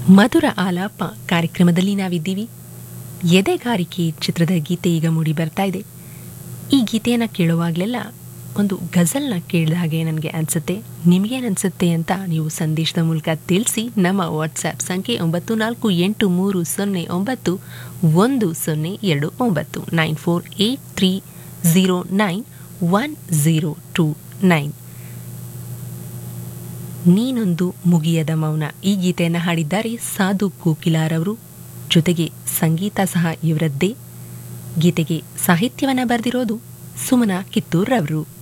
ಮಧುರ ಆಲಾಪ ಕಾರ್ಯಕ್ರಮದಲ್ಲಿ ನಾವಿದ್ದೀವಿ ಎದೆಗಾರಿಕೆ ಚಿತ್ರದ ಗೀತೆ ಈಗ ಮೂಡಿ ಬರ್ತಾ ಇದೆ ಈ ಗೀತೆಯನ್ನು ಕೇಳುವಾಗಲೆಲ್ಲ ಒಂದು ಗಜಲ್ನ ಕೇಳಿದ ಹಾಗೆ ನನಗೆ ಅನಿಸುತ್ತೆ ನಿಮಗೇನು ಅನಿಸುತ್ತೆ ಅಂತ ನೀವು ಸಂದೇಶದ ಮೂಲಕ ತಿಳಿಸಿ ನಮ್ಮ ವಾಟ್ಸ್ಆ್ಯಪ್ ಸಂಖ್ಯೆ ಒಂಬತ್ತು ನಾಲ್ಕು ಎಂಟು ಮೂರು ಸೊನ್ನೆ ಒಂಬತ್ತು ಒಂದು ಸೊನ್ನೆ ಎರಡು ಒಂಬತ್ತು nine four eight three zero nine one zero two nine ನೀನೊಂದು ಮುಗಿಯದ ಮೌನ ಈ ಗೀತೆಯನ್ನು ಹಾಡಿದ್ದಾರೆ ಸಾಧು ಕೋಕಿಲಾರವರು ಜೊತೆಗೆ ಸಂಗೀತ ಸಹ ಇವರದ್ದೇ ಗೀತೆಗೆ ಸಾಹಿತ್ಯವನ್ನು ಬರೆದಿರೋದು ಸುಮನಾ ಕಿತ್ತೂರ್ರವರು